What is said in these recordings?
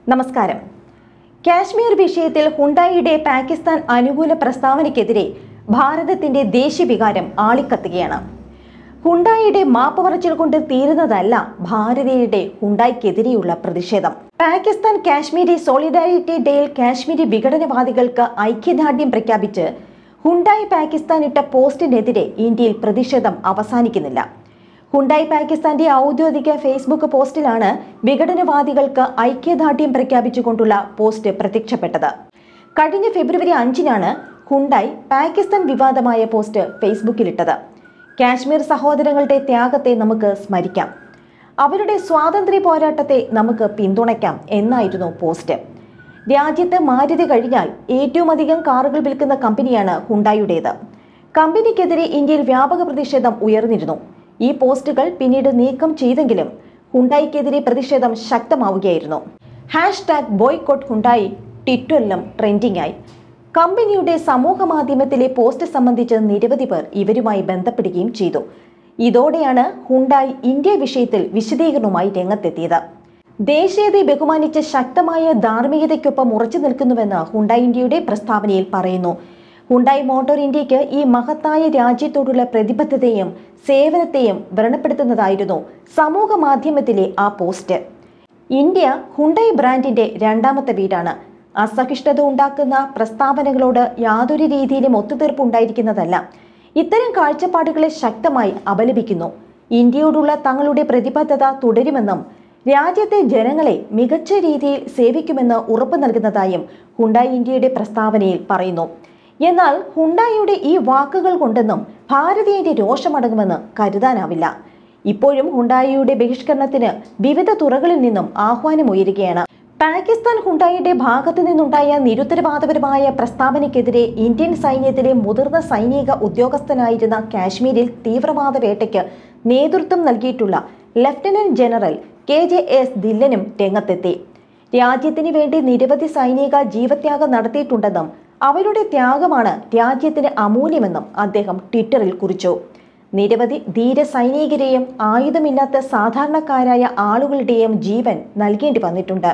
നമസ്കാരം കാശ്മീർ വിഷയത്തിൽ ഹുണ്ടായിയുടെ പാകിസ്ഥാൻ അനുകൂല പ്രസ്താവനയ്ക്കെതിരെ ഭാരതത്തിന്റെ ദേശീയവികാരം ആളിക്കത്തുകയാണ് ഹുണ്ടായിയുടെ മാപ്പ് പറച്ചിൽ കൊണ്ട് തീരുന്നതല്ല ഭാരതീയരുടെ ഹുണ്ടായിക്കെതിരെയുള്ള പ്രതിഷേധം പാകിസ്ഥാൻ കാശ്മീരി സോളിഡാരിറ്റി ഡേയിൽ കാശ്മീരി വിഘടനവാദികൾക്ക് ഐക്യദാർഢ്യം പ്രഖ്യാപിച്ച് ഹുണ്ടായി പാകിസ്ഥാൻ ഇട്ട പോസ്റ്റിനെതിരെ ഇന്ത്യയിൽ പ്രതിഷേധം അവസാനിക്കുന്നില്ല ഹുണ്ടായി പാകിസ്ഥാന്റെ ഔദ്യോഗിക ഫേസ്ബുക്ക് പോസ്റ്റിലാണ് വിഘടനവാദികൾക്ക് ഐക്യദാർഢ്യം പ്രഖ്യാപിച്ചുകൊണ്ടുള്ള പോസ്റ്റ് പ്രത്യക്ഷപ്പെട്ടത് കഴിഞ്ഞ ഫെബ്രുവരി അഞ്ചിനാണ് ഹുണ്ടായി പാകിസ്ഥാൻ വിവാദമായ പോസ്റ്റ് ഫേസ്ബുക്കിലിട്ടത് കാശ്മീർ സഹോദരങ്ങളുടെ ത്യാഗത്തെ നമുക്ക് സ്മരിക്കാം അവരുടെ സ്വാതന്ത്ര്യ പോരാട്ടത്തെ നമുക്ക് പിന്തുണയ്ക്കാം എന്നായിരുന്നു പോസ്റ്റ് രാജ്യത്ത് മാരുതി കഴിഞ്ഞാൽ ഏറ്റവും അധികം കാറുകൾ വിൽക്കുന്ന കമ്പനിയാണ് ഹുണ്ടായുടേത് കമ്പനിക്കെതിരെ ഇന്ത്യയിൽ വ്യാപക പ്രതിഷേധം ഉയർന്നിരുന്നു ഈ പോസ്റ്റുകൾ പിന്നീട് നീക്കം ചെയ്തെങ്കിലും ഹുണ്ടായിക്കെതിരെ പ്രതിഷേധം ശക്തമാവുകയായിരുന്നു ഹാഷ് ടാഗ് ബോയ്കോട്ട് ഹുണ്ടായി ട്വിറ്ററിലും ട്രെൻഡിംഗ് ആയി കമ്പനിയുടെ സമൂഹ മാധ്യമത്തിലെ പോസ്റ്റ് സംബന്ധിച്ച് നിരവധി പേർ ഇവരുമായി ബന്ധപ്പെടുകയും ചെയ്തു ഇതോടെയാണ് ഹുണ്ടായി ഇന്ത്യ വിഷയത്തിൽ വിശദീകരണവുമായി രംഗത്തെത്തിയത് ദേശീയതയെ ബഹുമാനിച്ച് ശക്തമായ ധാർമ്മികതയ്ക്കൊപ്പം ഉറച്ചു നിൽക്കുന്നുവെന്ന് ഹുണ്ടായി ഇന്ത്യയുടെ പ്രസ്താവനയിൽ പറയുന്നു ഹുണ്ടായി മോട്ടോർ ഇന്ത്യക്ക് ഈ മഹത്തായ രാജ്യത്തോടുള്ള പ്രതിബദ്ധതയും സേവനത്തെയും വ്രണപ്പെടുത്തുന്നതായിരുന്നു സമൂഹ മാധ്യമത്തിലെ ആ പോസ്റ്റ് ഇന്ത്യ ഹുണ്ടായി ബ്രാൻഡിന്റെ രണ്ടാമത്തെ വീടാണ് അസഹിഷ്ണുത ഉണ്ടാക്കുന്ന പ്രസ്താവനകളോട് യാതൊരു രീതിയിലും ഒത്തുതീർപ്പ് ഉണ്ടായിരിക്കുന്നതല്ല ഇത്തരം കാഴ്ചപ്പാടുകളെ ശക്തമായി അപലപിക്കുന്നു ഇന്ത്യയോടുള്ള തങ്ങളുടെ പ്രതിബദ്ധത തുടരുമെന്നും രാജ്യത്തെ ജനങ്ങളെ മികച്ച രീതിയിൽ സേവിക്കുമെന്ന് ഉറപ്പു നൽകുന്നതായും ഹുണ്ടായി ഇന്ത്യയുടെ പ്രസ്താവനയിൽ പറയുന്നു എന്നാൽ ഹുണ്ടായിയുടെ ഈ വാക്കുകൾ കൊണ്ടൊന്നും ഭാരതീയന്റെ രോഷമടങ്ങുമെന്ന് കരുതാനാവില്ല ഇപ്പോഴും ഹുണ്ടായിയുടെ ബഹിഷ്കരണത്തിന് വിവിധ തുറകളിൽ നിന്നും ആഹ്വാനം ഉയരുകയാണ് പാകിസ്ഥാൻ ഹുണ്ടായിയുടെ ഭാഗത്തു നിന്നുണ്ടായ നിരുത്തരവാദപരമായ പ്രസ്താവനയ്ക്കെതിരെ ഇന്ത്യൻ സൈന്യത്തിലെ മുതിർന്ന സൈനിക ഉദ്യോഗസ്ഥനായിരുന്ന കാശ്മീരിൽ തീവ്രവാദ വേട്ടയ്ക്ക് നേതൃത്വം നൽകിയിട്ടുള്ള lieutenant general K J S ദില്ലനും രംഗത്തെത്തി രാജ്യത്തിന് വേണ്ടി നിരവധി സൈനിക ജീവത്യാഗം നടത്തിയിട്ടുണ്ടെന്നും അവരുടെ ത്യാഗമാണ് രാജ്യത്തിന് അമൂല്യമെന്നും അദ്ദേഹം ട്വിറ്ററിൽ കുറിച്ചു നിരവധി ധീര സൈനികരെയും ആയുധമില്ലാത്ത സാധാരണക്കാരായ ആളുകളുടെയും ജീവൻ നൽകേണ്ടി വന്നിട്ടുണ്ട്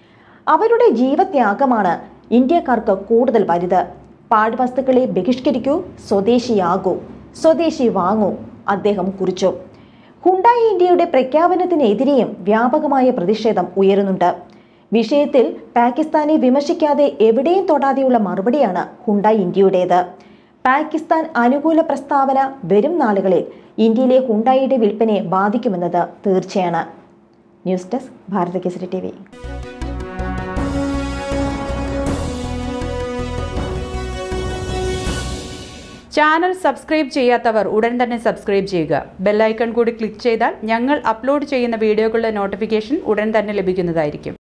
അവരുടെ ജീവത്യാഗമാണ് ഇന്ത്യക്കാർക്ക് കൂടുതൽ വലുത് പാഴ്വസ്തുക്കളെ ബഹിഷ്കരിക്കൂ സ്വദേശിയാകൂ സ്വദേശി വാങ്ങൂ അദ്ദേഹം കുറിച്ചു ഹുണ്ടായി ഇന്ത്യയുടെ പ്രഖ്യാപനത്തിനെതിരെയും വ്യാപകമായ പ്രതിഷേധം ഉയരുന്നുണ്ട് വിഷയത്തിൽ പാകിസ്ഥാനെ വിമർശിക്കാതെ എവിടെയും തൊടാതെയുള്ള മറുപടിയാണ് ഹുണ്ടായി ഇന്ത്യയുടേത് പാകിസ്ഥാൻ അനുകൂല പ്രസ്താവന വരും നാളുകളിൽ ഇന്ത്യയിലെ ഹുണ്ടായിയുടെ വിൽപ്പനയെ ബാധിക്കുമെന്നത് തീർച്ചയാണ് news desk Bharatha Kesari T V channel subscribe ചെയ്യാത്തവർ ഉടൻ തന്നെ സബ്സ്ക്രൈബ് ചെയ്യുക ബെല്ലൈക്കൺ കൂടി ക്ലിക്ക് ചെയ്താൽ ഞങ്ങൾ അപ്ലോഡ് ചെയ്യുന്ന വീഡിയോകളുടെ നോട്ടിഫിക്കേഷൻ ഉടൻ തന്നെ ലഭിക്കുന്നതായിരിക്കും